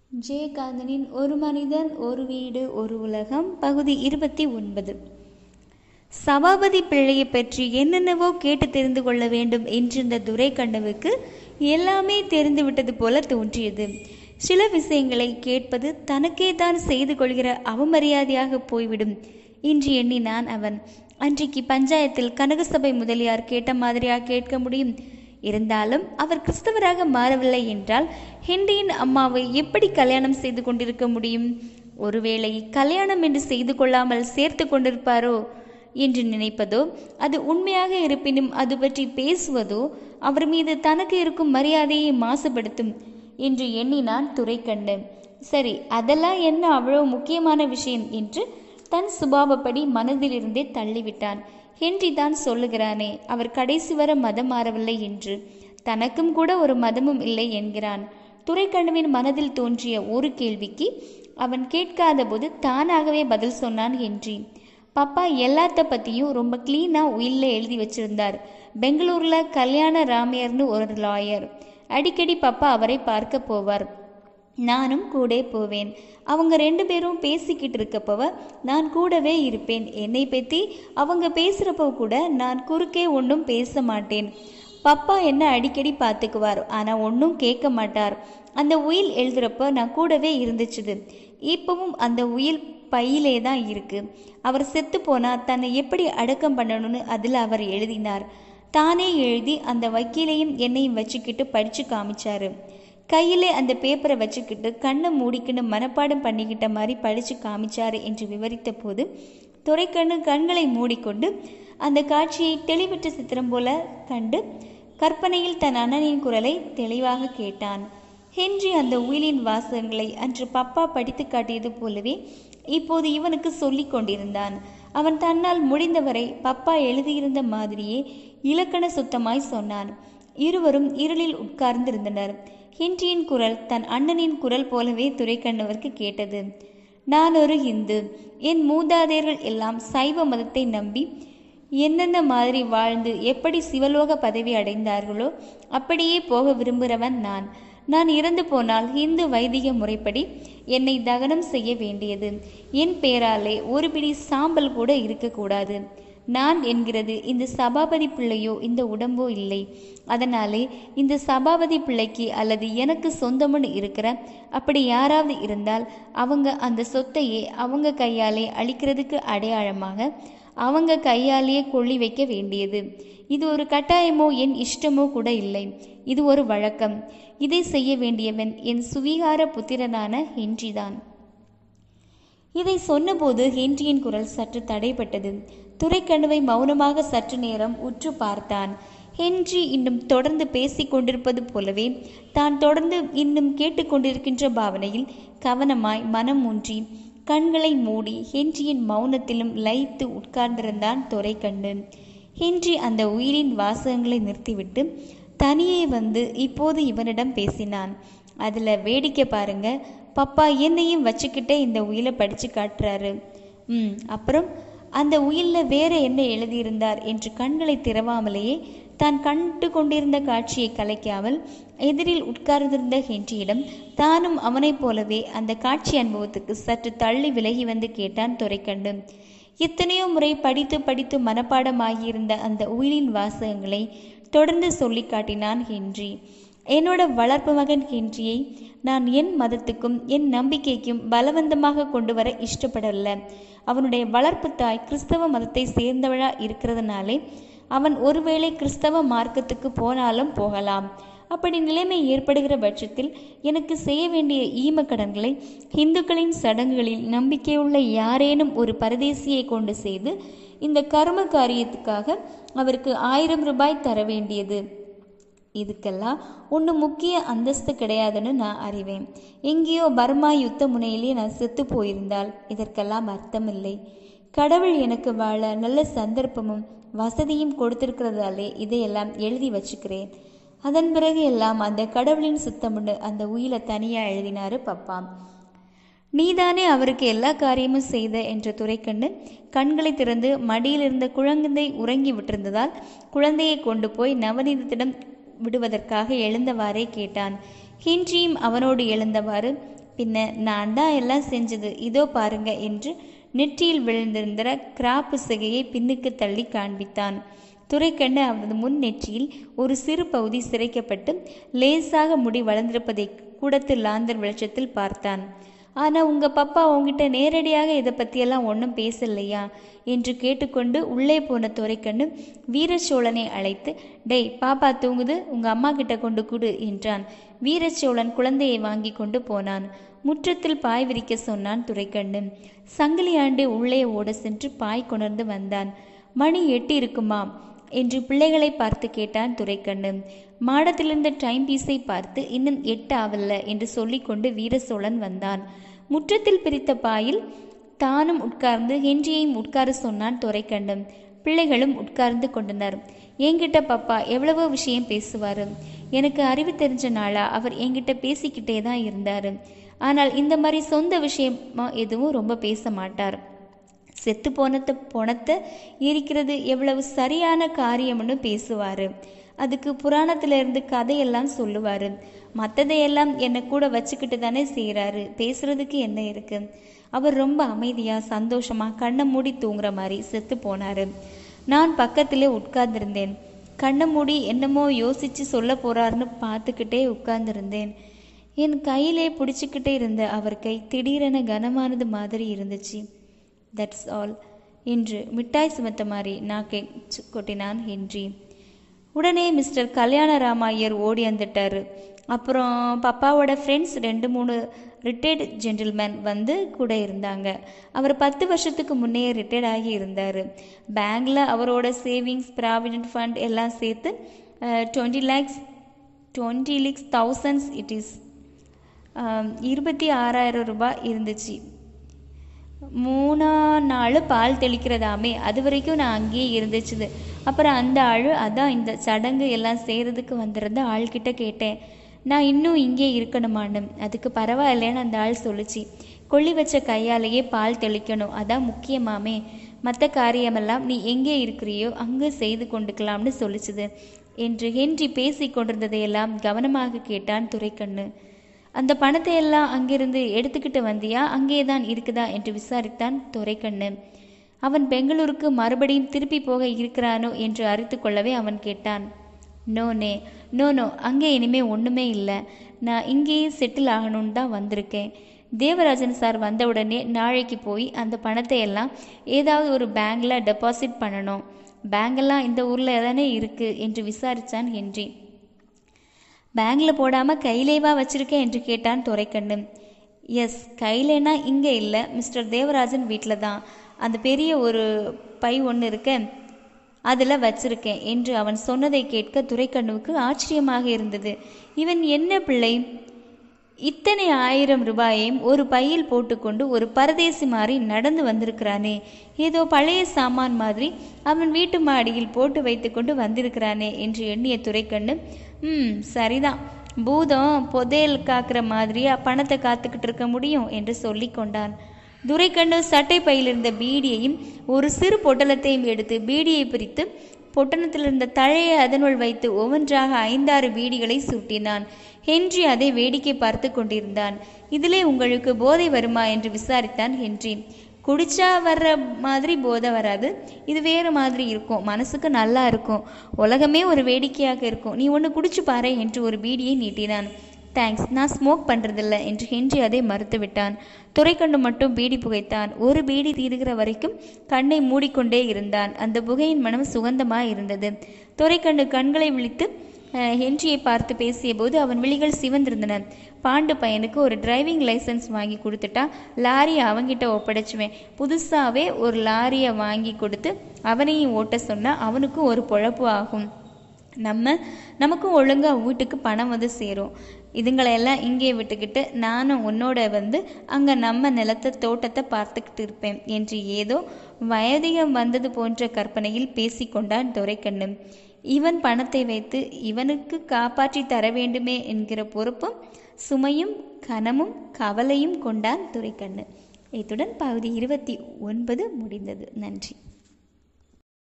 ஜெயகாந்தனின் ஒரு மனிதன் ஒரு வீடு ஒரு உலகம் பகுதி இருபத்தி ஒன்பது சபாபதி பிள்ளையை பற்றி என்னென்னவோ கேட்டு தெரிந்து கொள்ள வேண்டும் என்றிருந்த துரைக்கண்ணுவுக்கு எல்லாமே தெரிந்து விட்டது போல தோன்றியது சில விஷயங்களை கேட்பது தனக்கே தான் செய்து கொள்கிற அவமரியாதையாக போய்விடும் என்று எண்ணினான் அவன் அன்றைக்கு பஞ்சாயத்தில் கனகசபை முதலியார் கேட்ட மாதிரியா கேட்க முடியும் இருந்தாலும் அவர் கிறிஸ்தவராக மாறவில்லை என்றால் ஹென்ரியின் அம்மாவை எப்படி கல்யாணம் செய்து கொண்டிருக்க முடியும் ஒருவேளை கல்யாணம் என்று செய்து கொள்ளாமல் சேர்த்து கொண்டிருப்பாரோ என்று நினைப்பதோ அது உண்மையாக இருப்பினும் அது பற்றி பேசுவதோ அவர் மீது தனக்கு இருக்கும் மரியாதையை மாசுபடுத்தும் என்று எண்ணினான் துரைக்கண்ணு சரி அதெல்லாம் என்ன அவ்வளவு முக்கியமான விஷயம் என்று தன் சுபாவப்படி மனதிலிருந்தே தள்ளிவிட்டான் ஹென்றி தான் சொல்லுகிறானே அவர் கடைசி வர மதம் மாறவில்லை என்று தனக்கும் கூட ஒரு மதமும் இல்லை என்கிறான் துரைக்கண்ணுவின் மனதில் தோன்றிய ஒரு கேள்விக்கு அவன் கேட்காத போது தானாகவே பதில் சொன்னான் ஹென்றி பப்பா எல்லாத்த பற்றியும் ரொம்ப க்ளீனாக உயிலில் எழுதி வச்சிருந்தார் பெங்களூரில் கல்யாண ராமையர்னு ஒரு லாயர் அடிக்கடி பப்பா அவரை பார்க்க போவார் நானும் கூட போவேன் அவங்க ரெண்டு பேரும் பேசிக்கிட்டு இருக்கப்பவ நான் கூடவே இருப்பேன் என்னை பற்றி அவங்க பேசுகிறப்போ கூட நான் குறுக்கே ஒன்றும் பேச மாட்டேன் பப்பா என்ன அடிக்கடி பார்த்துக்குவார் ஆனால் ஒன்றும் கேட்க மாட்டார் அந்த உயில் எழுதுகிறப்ப நான் கூடவே இருந்துச்சுது இப்பவும் அந்த உயில் பையிலே தான் இருக்கு அவர் செத்து போனால் தன்னை எப்படி அடக்கம் பண்ணணும்னு அதில் அவர் எழுதினார் தானே எழுதி அந்த வக்கீலையும் என்னையும் வச்சுக்கிட்டு படித்து காமிச்சாரு கையிலே அந்த பேப்பரை வச்சுக்கிட்டு கண்ணை மூடிக்கின்னு மனப்பாடம் பண்ணிக்கிட்ட மாதிரி படித்து காமிச்சாரு என்று விவரித்த போது துரைக்கண்ணு கண்களை மூடிக்கொண்டு அந்த காட்சியை தெளிவற்ற சித்திரம் போல கண்டு கற்பனையில் தன் அண்ணனின் குரலை தெளிவாக கேட்டான் ஹென்றி அந்த உயிலின் வாசகங்களை அன்று பப்பா படித்து காட்டியது போலவே இப்போது இவனுக்கு சொல்லி கொண்டிருந்தான் அவன் தன்னால் முடிந்தவரை பப்பா எழுதியிருந்த மாதிரியே இலக்கண சுத்தமாய் சொன்னான் இருவரும் இருளில் உட்கார்ந்திருந்தனர் ஹென்றியின் குரல் தன் அண்ணனின் குரல் போலவே துரைக்கண்ணவருக்கு கேட்டது நான் ஒரு இந்து என் மூதாதையர்கள் எல்லாம் சைவ மதத்தை நம்பி எந்தெந்த மாதிரி வாழ்ந்து எப்படி சிவலோக பதவி அடைந்தார்களோ அப்படியே போக விரும்புகிறவன் நான் நான் இறந்து போனால் இந்து வைதிக முறைப்படி என்னை தகனம் செய்ய வேண்டியது என் பேராலே ஒரு பிடி சாம்பல் கூட இருக்கக்கூடாது நான் என்கிறது இந்த சபாபதி பிள்ளையோ இந்த உடம்போ இல்லை அதனாலே இந்த சபாபதி பிள்ளைக்கு அல்லது எனக்கு சொந்தம்னு இருக்கிற அப்படி யாராவது இருந்தால் அவங்க அந்த சொத்தையே அவங்க கையாலே அழிக்கிறதுக்கு அடையாளமாக அவங்க கையாலேயே கொள்ளி வைக்க வேண்டியது இது ஒரு கட்டாயமோ என் இஷ்டமோ கூட இல்லை இது ஒரு வழக்கம் இதை செய்ய வேண்டியவன் என் சுவீகார புத்திரனான ஹென்றிதான் இதை சொன்னபோது ஹென்றியின் குரல் சற்று தடைப்பட்டது துரைக்கண்ணுவை மௌனமாக சற்று நேரம் உற்று பார்த்தான் ஹென்றி இன்னும் தொடர்ந்து பேசிக் கொண்டிருப்பது போலவே தான் தொடர்ந்து இன்னும் கேட்டுக்கொண்டிருக்கின்ற பாவனையில் கவனமாய் மனம் ஊன்றி கண்களை மூடி ஹென்றியின் மௌனத்திலும் லயித்து உட்கார்ந்திருந்தான் துரைக்கண்ணு ஹென்றி அந்த உயிரின் வாசகங்களை நிறுத்திவிட்டு தனியே வந்து இப்போது இவனிடம் பேசினான் அதில் வேடிக்கை பாருங்க பப்பா என்னையும் வச்சுக்கிட்டே இந்த உயிலை படித்து காட்டுறாரு ம் அப்புறம் அந்த உயிலில் வேற என்ன எழுதியிருந்தார் என்று கண்களை திறவாமலேயே தான் கண்டு கொண்டிருந்த காட்சியை கலைக்காமல் எதிரில் உட்கார்ந்திருந்த ஹென்றியிடம் தானும் அவனைப் போலவே அந்த காட்சி அனுபவத்துக்கு சற்று தள்ளி விலகி வந்து கேட்டான் துரைக்கண்டு எத்தனையோ முறை படித்து படித்து மனப்பாடமாகியிருந்த அந்த உயிலின் வாசகங்களை தொடர்ந்து சொல்லி காட்டினான் ஹென்றி என்னோட வளர்ப்பு மகன் ஹென்றியை நான் என் மதத்துக்கும் என் நம்பிக்கைக்கும் பலவந்தமாக கொண்டு வர இஷ்டப்படல அவனுடைய வளர்ப்பு தாய் கிறிஸ்தவ மதத்தை சேர்ந்தவளா இருக்கிறதுனாலே அவன் ஒருவேளை கிறிஸ்தவ மார்க்கத்துக்கு போனாலும் போகலாம் அப்படி நிலைமை ஏற்படுகிற பட்சத்தில் எனக்கு செய்ய வேண்டிய ஈம கடன்களை இந்துக்களின் சடங்குகளில் நம்பிக்கையுள்ள யாரேனும் ஒரு பரதேசியை கொண்டு செய்து இந்த கர்ம காரியத்துக்காக அவருக்கு ஆயிரம் ரூபாய் தர வேண்டியது இதுக்கெல்லாம் ஒன்றும் முக்கிய அந்தஸ்து கிடையாதுன்னு நான் அறிவேன் எங்கேயோ பர்மா யுத்த முனையிலே நான் செத்து போயிருந்தால் இதற்கெல்லாம் அர்த்தம் இல்லை கடவுள் எனக்கு வாழ நல்ல சந்தர்ப்பமும் வசதியும் கொடுத்திருக்கிறதாலே இதையெல்லாம் எழுதி வச்சுக்கிறேன் அதன் பிறகு எல்லாம் அந்த கடவுளின் சுத்தம்னு அந்த உயிலை தனியாக எழுதினாரு பப்பா நீதானே அவருக்கு எல்லா காரியமும் செய்த என்ற துரைக்கண்ணு கண்களை திறந்து மடியில் இருந்த குழந்தை உறங்கி விட்டிருந்ததால் குழந்தையை கொண்டு போய் நவநீதத்திடம் விடுவதற்காக எழுந்தவாறே கேட்டான் ஹின்றியும் அவனோடு எழுந்தவாறு பின்ன நான் தான் எல்லாம் செஞ்சது இதோ பாருங்க என்று நெற்றியில் விழுந்திருந்த கிராப்பு சிகையை பின்னுக்கு தள்ளி காண்பித்தான் துரைக்கண்ணு அவனது முன் நெற்றியில் ஒரு சிறு பகுதி சிரைக்கப்பட்டு லேசாக முடி வளர்ந்திருப்பதை கூடத்து லாந்தர் வெளிச்சத்தில் பார்த்தான் ஆனா உங்க பப்பா உங்ககிட்ட நேரடியாக இதை பத்தியெல்லாம் ஒன்றும் பேசலையா என்று கேட்டுக்கொண்டு உள்ளே போன துரைக்கண்ணு வீரச்சோழனை அழைத்து டேய் பாப்பா தூங்குது உங்க அம்மா கிட்ட கொண்டு கொடு என்றான் வீரச்சோழன் குழந்தையை வாங்கி கொண்டு போனான் முற்றத்தில் பாய் விரிக்க சொன்னான் துரைக்கண்ணு சங்கிலியாண்டு உள்ளே ஓட சென்று பாய் கொணர்ந்து வந்தான் மணி எட்டு இருக்குமா என்று பிள்ளைகளை பார்த்து கேட்டான் துரைக்கண்ணு மாடத்திலிருந்த டைம் பீஸை பார்த்து இன்னும் எட்டு ஆவல்ல என்று சொல்லிக்கொண்டு வீரசோழன் வந்தான் முற்றத்தில் பிரித்த பாயில் தானும் உட்கார்ந்து ஹென்றியையும் உட்கார சொன்னான் துரைக்கண்ணன் பிள்ளைகளும் உட்கார்ந்து கொண்டனர் என்கிட்ட பப்பா எவ்வளவோ விஷயம் பேசுவாரு எனக்கு அறிவு தெரிஞ்ச நாளா அவர் என்கிட்ட பேசிக்கிட்டே தான் இருந்தாரு ஆனால் இந்த மாதிரி சொந்த விஷயமா எதுவும் ரொம்ப பேச மாட்டார் செத்து போனத்தை பொணத்தை எரிக்கிறது எவ்வளவு சரியான காரியம்னு பேசுவாரு அதுக்கு புராணத்துல இருந்து கதையெல்லாம் சொல்லுவாரு மற்றதையெல்லாம் என்னை கூட வச்சுக்கிட்டு தானே செய்கிறாரு பேசுறதுக்கு என்ன இருக்கு அவர் ரொம்ப அமைதியா சந்தோஷமா கண்ணை மூடி தூங்குற மாதிரி செத்து போனாரு நான் பக்கத்திலே உட்கார்ந்திருந்தேன் கண்ணை மூடி என்னமோ யோசிச்சு சொல்ல போறாருன்னு பார்த்துக்கிட்டே உட்கார்ந்திருந்தேன் என் கையிலே பிடிச்சிக்கிட்டே இருந்த அவர் கை திடீரென கனமானது மாதிரி இருந்துச்சு தட்ஸ் ஆல் என்று மிட்டாய் சுமத்த மாதிரி நாக்கை சு- கொட்டினான் ஹென்றி உடனே மிஸ்டர் கல்யாணராம ஐயர் ஓடி வந்துட்டாரு அப்புறம் பப்பாவோட ஃப்ரெண்ட்ஸ் ரெண்டு மூணு ரிட்டையர்டு ஜென்டில்மேன் வந்து கூட இருந்தாங்க அவர் பத்து வருஷத்துக்கு முன்னே ரிட்டையர்ட் ஆகி இருந்தார் பேங்க்ல அவரோட சேவிங்ஸ் ப்ராவிடென்ட் ஃபண்ட் எல்லாம் சேர்த்து twenty lakhs twenty lakhs thousands it is இருபத்தி ஆறாயிரம் ரூபாய் இருந்துச்சு மூணா நாள் பால் தெளிக்கிறதாமே அது வரைக்கும் நான் அங்கேயே இருந்துச்சுது அப்புறம் அந்த ஆள் அதான் இந்த சடங்கு எல்லாம் செய்கிறதுக்கு வந்திருந்த ஆள்கிட்ட கேட்டேன் நான் இன்னும் இங்கே இருக்கணுமான்னு அதுக்கு பரவாயில்லைன்னு அந்த ஆள் சொல்லுச்சு கொள்ளி வச்ச கையாலேயே பால் தெளிக்கணும் அதான் முக்கியமாமே மற்ற காரியமெல்லாம் நீ எங்கே இருக்கிறியோ அங்கே செய்து கொண்டுக்கலாம்னு சொல்லிச்சுது என்று ஹென்றி பேசி கொண்டிருந்ததையெல்லாம் கவனமாக கேட்டான் துரைக்கண்ணு அந்த பணத்தை எல்லாம் அங்கிருந்து எடுத்துக்கிட்டு வந்தியா அங்கே தான் இருக்குதா என்று விசாரித்தான் துரைக்கண்ணு அவன் பெங்களூருக்கு மறுபடியும் திருப்பி போக இருக்கிறானோ என்று அறித்து கொள்ளவே அவன் கேட்டான் நோ நே நோ நோ அங்கே இனிமே ஒன்றுமே இல்லை நான் இங்கேயே செட்டில் ஆகணும்னு தான் வந்திருக்கேன் தேவராஜன் சார் வந்த உடனே நாளைக்கு போய் அந்த பணத்தை எல்லாம் ஏதாவது ஒரு பேங்க்ல டெபாசிட் பண்ணணும் பேங்கெல்லாம் இந்த ஊரில் தானே இருக்கு என்று விசாரித்தான் ஹென்றி பேங்க்ல போடாம கையிலேவா வச்சிருக்கேன் என்று கேட்டான் துரைக்கண்ணு எஸ் கையிலேனா இங்கே இல்லை மிஸ்டர் தேவராஜன் வீட்டில் தான் அந்த பெரிய ஒரு பை ஒன்று இருக்க அதில் வச்சிருக்கேன் என்று அவன் சொன்னதை கேட்க துரைக்கண்ணுவுக்கு ஆச்சரியமாக இருந்தது இவன் என்ன பிள்ளை இத்தனை ஆயிரம் ரூபாயையும் ஒரு பையில் போட்டுக்கொண்டு ஒரு பரதேசி மாதிரி நடந்து வந்திருக்கிறானே ஏதோ பழைய சாமான் மாதிரி அவன் வீட்டு மாடியில் போட்டு வைத்துக்கொண்டு வந்திருக்கிறானே என்று எண்ணிய துரைக்கண்ணு ம் சரிதான் பூதம் புதையல் காக்கிற மாதிரியா பணத்தை காத்துக்கிட்டு இருக்க முடியும் என்று சொல்லி கொண்டான் துரைக்கண்ணு சட்டை பையில் இருந்த பீடியையும் ஒரு சிறு பொட்டலத்தையும் எடுத்து பீடியை பிரித்து பொட்டணத்தில் இருந்த தழையை அதனுள் வைத்து ஒவ்வொன்றாக ஐந்தாறு பீடிகளை சுட்டினான் ஹென்றி அதை வேடிக்கை பார்த்து கொண்டிருந்தான் இதிலே உங்களுக்கு போதை வருமா என்று விசாரித்தான் ஹென்றி குடிச்சா வர்ற மாதிரி போதை வராது இது வேறு மாதிரி இருக்கும் மனசுக்கு நல்லா இருக்கும் உலகமே ஒரு வேடிக்கையாக இருக்கும் நீ ஒன்று குடிச்சு பாரு என்று ஒரு பீடியை நீட்டினான் தேங்க்ஸ் நான் ஸ்மோக் பண்ணுறதில்ல என்று ஹென்றி அதை மறுத்து விட்டான் துரைக்கண்ணு மட்டும் பீடி புகைத்தான் ஒரு பீடி தீருகிற வரைக்கும் கண்ணை மூடிக்கொண்டே இருந்தான் அந்த புகையின் மனம் சுகந்தமாய் இருந்தது துரைக்கண்ணு கண்களை விழித்து அஹ், ஹென்ரியை பார்த்து பேசியபோது அவன் விழிகள் சிவந்திருந்தன பாண்டு பையனுக்கு ஒரு டிரைவிங் லைசன்ஸ் வாங்கி கொடுத்துட்டா லாரியை அவங்கிட்ட ஒப்படைச்சுவேன் புதுசாகவே ஒரு லாரியை வாங்கி கொடுத்து அவனையும் ஓட்ட சொன்னா அவனுக்கும் ஒரு பொழப்பு ஆகும் நம்ம நமக்கும் ஒழுங்கா வீட்டுக்கு பணம் வந்து சேரும் இதுங்களையெல்லாம் இங்கே விட்டுக்கிட்டு நானும் உன்னோட வந்து அங்கே நம்ம நிலத்தை தோட்டத்தை பார்த்துக்கிட்டு இருப்பேன் என்று ஏதோ வயதிகம் வந்தது போன்ற கற்பனையில் பேசிக்கொண்டான் துரைக்கண்ணு இவன் பணத்தை வைத்து இவனுக்கு காப்பாற்றி தர வேண்டுமே என்கிற பொறுப்பும் சுமையும் கனமும் கவலையும் கொண்டான் துரைக்கண்ணு இத்துடன் பகுதி இருபத்தி ஒன்பது முடிந்தது நன்றி